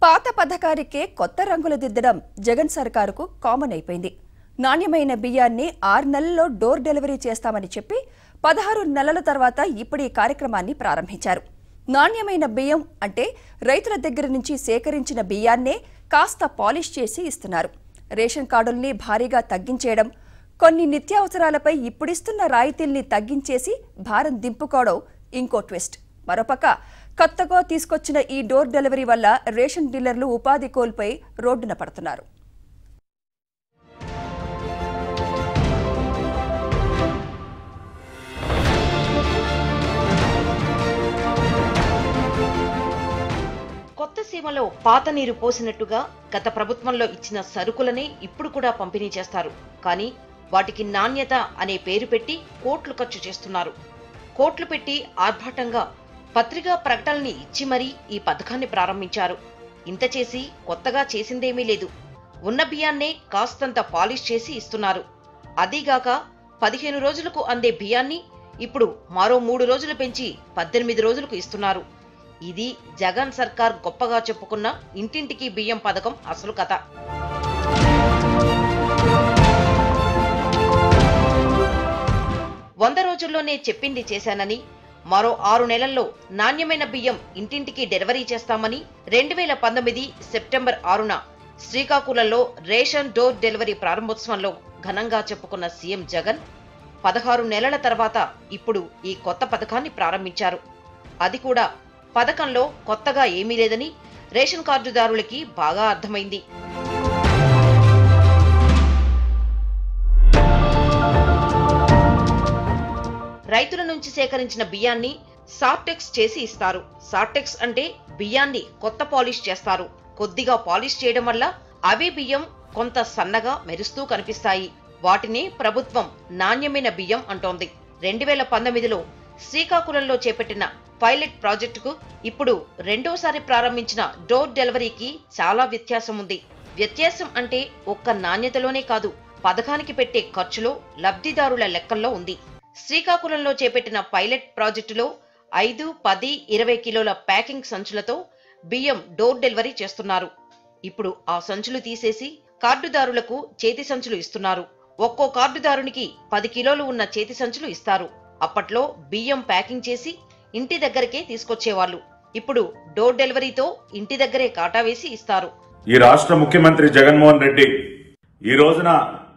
పాత పథకానికే కొత్త రంగులు దిద్దడం జగన్ సర్కారుకు కామన్ అయిపోయింది నాణ్యమైన బియ్యాన్ని ఆరు నెలల్లో డోర్ డెలివరీ చేస్తామని చెప్పి పదహారు నెలల తర్వాత ఇప్పుడు ఈ కార్యక్రమాన్ని ప్రారంభించారు నాణ్యమైన బియ్యం అంటే రైతుల దగ్గర నుంచి సేకరించిన బియ్యాన్నే కాస్త పాలిష్ చేసి ఇస్తున్నారు రేషన్ కార్డుల్ని భారీగా తగ్గించేయడం కొన్ని నిత్యావసరాలపై ఇప్పుడిస్తున్న రాయితీల్ని తగ్గించేసి భారం దింపుకోవడం ఇంకో ట్విస్ట్ మరోపక్క కొత్తగా తీసుకొచ్చిన ఈ డోర్ డెలివరీ వల్ల రేషన్ డీలర్లు ఉపాధి కోల్పోయి రోడ్డున పడుతున్నారు కొత్త సీమలో పాత నీరు పోసినట్టుగా గత ప్రభుత్వంలో ఇచ్చిన సరుకులనే ఇప్పుడు కూడా పంపిణీ చేస్తారు కానీ వాటికి నాణ్యత అనే పేరు పెట్టి కోట్లు ఖర్చు చేస్తున్నారు కోట్లు పెట్టి ఆర్భాటంగా పత్రికా ప్రకటనల్ని ఇచ్చి మరీ ఈ పథకాన్ని ప్రారంభించారు ఇంత చేసి కొత్తగా చేసిందేమీ లేదు ఉన్న బియ్యాన్నే కాస్తంత పాలిష్ చేసి ఇస్తున్నారు అదీగాక పదిహేను రోజులకు అందే బియ్యాన్ని ఇప్పుడు మరో మూడు రోజులు పెంచి పద్దెనిమిది రోజులకు ఇస్తున్నారు ఇది జగన్ సర్కార్ గొప్పగా చెప్పుకున్న ఇంటింటికి బియ్యం పథకం అసలు కథ వంద రోజుల్లోనే చెప్పింది చేశానని మరో ఆరు నెలల్లో నాణ్యమైన బియ్యం ఇంటింటికి డెలివరీ చేస్తామని రెండు వేల పంతొమ్మిది సెప్టెంబర్ ఆరున శ్రీకాకుళంలో రేషన్ డోర్ డెలివరీ ప్రారంభోత్సవంలో ఘనంగా చెప్పుకున్న సీఎం జగన్ పదహారు నెలల తర్వాత ఇప్పుడు ఈ కొత్త పథకాన్ని ప్రారంభించారు అది కూడా పథకంలో కొత్తగా ఏమీ లేదని రేషన్ కార్డుదారులకి బాగా అర్థమైంది రైతుల నుంచి సేకరించిన బియ్యాన్ని సార్టెక్స్ చేసి ఇస్తారు సార్టెక్స్ అంటే బియ్యాన్ని కొత్త పాలిష్ చేస్తారు కొద్దిగా పాలిష్ చేయడం వల్ల అవే బియ్యం కొంత సన్నగా మెరుస్తూ కనిపిస్తాయి వాటిని ప్రభుత్వం నాణ్యమైన బియ్యం అంటోంది రెండు వేల పంతొమ్మిదిలో శ్రీకాకుళంలో చేపట్టిన పైలట్ ప్రాజెక్టుకు ఇప్పుడు రెండోసారి ప్రారంభించిన డోర్ డెలివరీకి చాలా వ్యత్యాసం ఉంది వ్యత్యాసం అంటే ఒక్క నాణ్యతలోనే కాదు పథకానికి పెట్టే ఖర్చులో లబ్ధిదారుల లెక్కల్లో ఉంది శ్రీకాకుళంలో చేపట్టిన పైలట్ ప్రాజెక్టులో ఐదు పది ఇరవై కిలోల ప్యాకింగ్ సంచులతో బియ్యం డోర్ డెలివరీ చేస్తున్నారు ఇప్పుడు ఆ సంచులు తీసేసి కార్డుదారులకు చేతి సంచులు ఇస్తున్నారు ఒక్కో కార్డుదారునికి పది కిలోలు ఉన్న చేతి సంచులు ఇస్తారు అప్పట్లో బియ్యం ప్యాకింగ్ చేసి ఇంటి దగ్గరకే తీసుకొచ్చేవాళ్ళు ఇప్పుడు డోర్ డెలివరీతో ఇంటి దగ్గరే కాటా వేసి ఇస్తారు ఈ రాష్ట్ర ముఖ్యమంత్రి జగన్మోహన్ రెడ్డి ఈ రోజున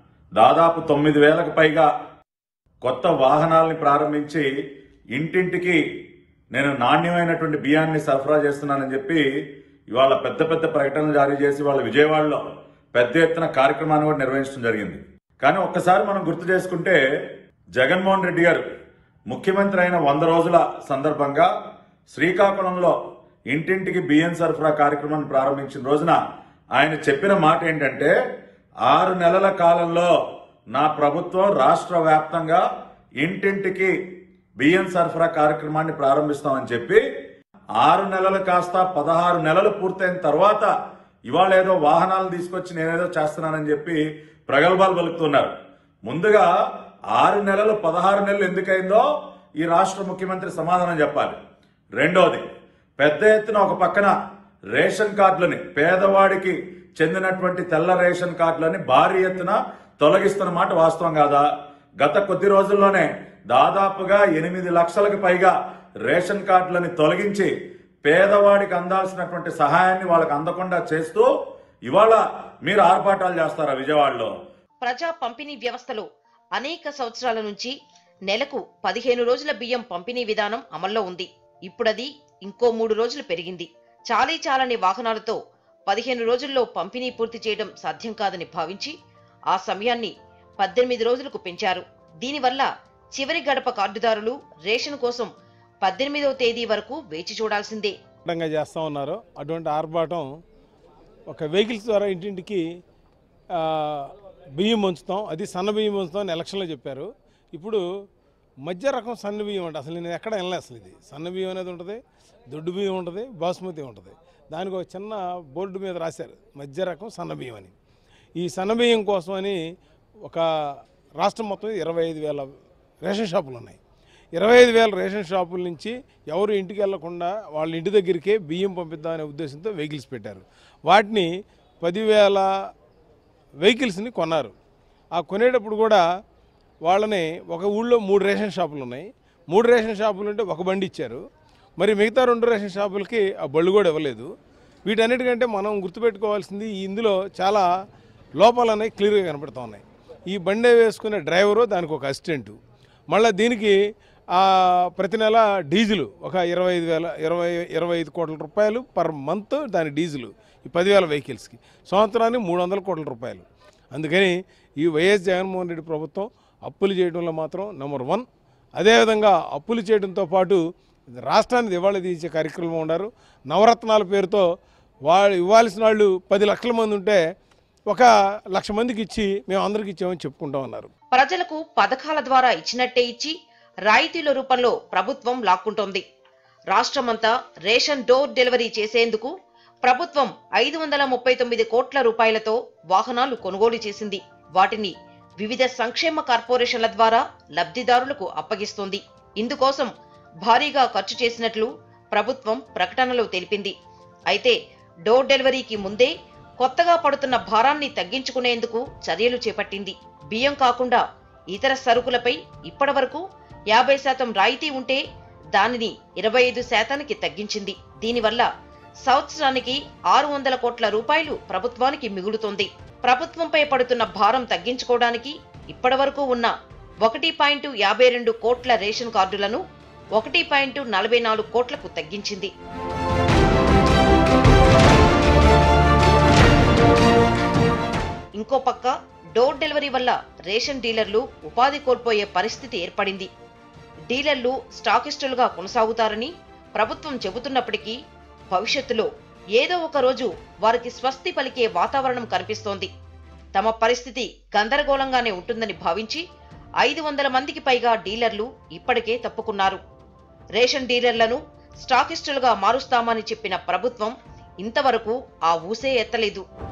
దాదాపు తొమ్మిది వేలకు పైగా కొత్త వాహనాలని ప్రారంభించి ఇంటింటికి నేను నాణ్యమైనటువంటి బియ్యాన్ని సరఫరా చేస్తున్నానని చెప్పి ఇవాళ పెద్ద పెద్ద ప్రకటనలు జారీ చేసి వాళ్ళ విజయవాడలో పెద్ద ఎత్తున కార్యక్రమాన్ని కూడా నిర్వహించడం జరిగింది కానీ ఒక్కసారి మనం గుర్తు చేసుకుంటే జగన్మోహన్ రెడ్డి గారు ముఖ్యమంత్రి అయిన వంద రోజుల సందర్భంగా శ్రీకాకుళంలో ఇంటింటికి బియ్యం సరఫరా కార్యక్రమాన్ని ప్రారంభించిన రోజున ఆయన చెప్పిన మాట ఏంటంటే ఆరు నెలల కాలంలో నా ప్రభుత్వం రాష్ట్ర వ్యాప్తంగా ఇంటింటికి బియ్యం సరఫరా కార్యక్రమాన్ని ప్రారంభిస్తామని చెప్పి ఆరు నెలలు కాస్త పదహారు నెలలు పూర్తయిన తర్వాత ఇవాళ ఏదో వాహనాలు తీసుకొచ్చి నేనేదో చేస్తున్నానని చెప్పి ప్రగల్భాలు పలుకుతున్నారు ముందుగా ఆరు నెలలు పదహారు నెలలు ఎందుకైందో ఈ రాష్ట్ర ముఖ్యమంత్రి సమాధానం చెప్పాలి రెండోది పెద్ద ఎత్తున ఒక పక్కన రేషన్ కార్డులని పేదవాడికి చెందినటువంటి తెల్ల రేషన్ కార్డులని భారీ ఎత్తున తొలగిస్తున్న మాట వాస్తవం కాదా గత కొద్ది రోజుల్లోనే దాదాపుగా ఎనిమిది లక్షలకు పైగా రేషన్ కార్డులని తొలగించి పేదవాడికి అందాల్సినటువంటి సహాయాన్ని వాళ్ళకి అందకుండా చేస్తూ ఇవాళ మీరు ఆర్భాటాలు చేస్తారా విజయవాడలో ప్రజా పంపిణీ వ్యవస్థలో అనేక సంవత్సరాల నుంచి నెలకు పదిహేను రోజుల బియ్యం పంపిణీ విధానం అమల్లో ఉంది ఇప్పుడది ఇంకో మూడు రోజులు పెరిగింది చాలీ చాలని వాహనాలతో పదిహేను రోజుల్లో పంపిణీ పూర్తి చేయడం సాధ్యం కాదని భావించి ఆ సమయాన్ని పద్దెనిమిది రోజులకు పెంచారు దీనివల్ల చివరి గడప కార్డుదారులు రేషన్ కోసం పద్దెనిమిదవ తేదీ వరకు వేచి చూడాల్సిందే ఆర్భాటంగా చేస్తూ ఉన్నారు అటువంటి ఆర్భాటం ఒక వెహికల్స్ ద్వారా ఇంటింటికి ఆ, బియ్యం ఉంచుతాం అది సన్న బియ్యం ఉంచుతాం అని ఎలక్షన్లో చెప్పారు ఇప్పుడు మధ్య రకం సన్న బియ్యం అంటే అసలు నేను ఎక్కడ వెళ్ళలే అసలు ఇది సన్న బియ్యం అనేది ఉంటుంది దొడ్డు బియ్యం ఉంటుంది బాస్మతి ఉంటుంది దానికి ఒక చిన్న బోర్డు మీద రాశారు మధ్య రకం సన్న బియ్యం అని ఈ సన్న బియ్యం కోసం అని ఒక రాష్ట్రం మొత్తం ఇరవై ఐదు వేల రేషన్ షాపులు ఉన్నాయి ఇరవై ఐదు వేల రేషన్ షాపుల నుంచి ఎవరు ఇంటికి వెళ్లకుండా వాళ్ళ ఇంటి దగ్గరికే బియ్యం పంపిద్దామనే ఉద్దేశంతో వెహికల్స్ పెట్టారు వాటిని పదివేల వెహికల్స్ని కొన్నారు ఆ కొనేటప్పుడు కూడా వాళ్ళని ఒక ఊళ్ళో మూడు రేషన్ షాపులు ఉన్నాయి మూడు రేషన్ షాపులు ఉంటే ఒక బండి ఇచ్చారు మరి మిగతా రెండు రేషన్ షాపులకి ఆ బళ్ళు కూడా ఇవ్వలేదు వీటన్నిటికంటే మనం గుర్తుపెట్టుకోవాల్సింది ఇందులో చాలా లోపాలు అనేవి క్లియర్గా కనపడుతూ ఉన్నాయి ఈ బండి వేసుకునే డ్రైవరు దానికి ఒక అసిస్టెంటు మళ్ళీ దీనికి ఆ, ప్రతి నెల డీజిల్ ఒక ఇరవై ఐదు వేల ఇరవై ఇరవై ఐదు కోట్ల రూపాయలు పర్ మంత్ దాని డీజిల్ ఈ పదివేల వెహికల్స్కి సంవత్సరానికి మూడు వందల కోట్ల రూపాయలు అందుకని ఈ వైఎస్ జగన్మోహన్ రెడ్డి ప్రభుత్వం అప్పులు చేయడంలో మాత్రం నెంబర్ వన్ అదేవిధంగా అప్పులు చేయడంతో పాటు రాష్ట్రాన్ని దివాళా తీసే కార్యక్రమం ఉన్నారు నవరత్నాల పేరుతో వాళ్ళు ఇవ్వాల్సిన వాళ్ళు పది లక్షల మంది ఉంటే ఒక లక్ష మందికి ఇచ్చి మేము అందరికి ఇచ్చామని చెప్పుకుంటా ఉన్నారు ప్రజలకు పథకాల ద్వారా ఇచ్చినట్టే ఇచ్చి రాయితీల రూపంలో ప్రభుత్వం లాక్కుంటోంది రాష్ట్రమంతా రేషన్ డోర్ డెలివరీ చేసేందుకు ప్రభుత్వం ఐదు వందల ముప్పై తొమ్మిది కోట్ల రూపాయలతో వాహనాలు కొనుగోలు చేసింది వాటిని వివిధ సంక్షేమ కార్పొరేషన్ల ద్వారా లబ్ధిదారులకు అప్పగిస్తోంది ఇందుకోసం భారీగా ఖర్చు చేసినట్లు ప్రభుత్వం ప్రకటనలో తెలిపింది అయితే డోర్ డెలివరీకి ముందే కొత్తగా పడుతున్న భారాన్ని తగ్గించుకునేందుకు చర్యలు చేపట్టింది బియ్యం కాకుండా ఇతర సరుకులపై ఇప్పటివరకు యాభై శాతం రాయితీ ఉంటే దానిని ఇరవై ఐదు శాతానికి తగ్గించింది దీనివల్ల సంవత్సరానికి ఆరు వందల కోట్ల రూపాయలు ప్రభుత్వానికి మిగులుతోంది ప్రభుత్వంపై పడుతున్న భారం తగ్గించుకోవడానికి ఇప్పటివరకు ఉన్న ఒకటి పాయింట్ యాభై రెండు కోట్ల రేషన్ కార్డులను ఒకటి పాయింట్ నలభై నాలుగు కోట్లకు తగ్గించింది ఇంకో పక్క డోర్ డెలివరీ వల్ల రేషన్ డీలర్లు ఉపాధి కోల్పోయే పరిస్థితి ఏర్పడింది డీలర్లు స్టాకిస్టులుగా కొనసాగుతారని ప్రభుత్వం చెబుతున్నప్పటికీ భవిష్యత్తులో ఏదో ఒక రోజు వారికి స్వస్తి పలికే వాతావరణం కనిపిస్తోంది తమ పరిస్థితి గందరగోళంగానే ఉంటుందని భావించి ఐదు వందల మందికి పైగా డీలర్లు ఇప్పటికే తప్పుకున్నారు రేషన్ డీలర్లను స్టాకిస్టులుగా మారుస్తామని చెప్పిన ప్రభుత్వం ఇంతవరకు ఆ ఊసే ఎత్తలేదు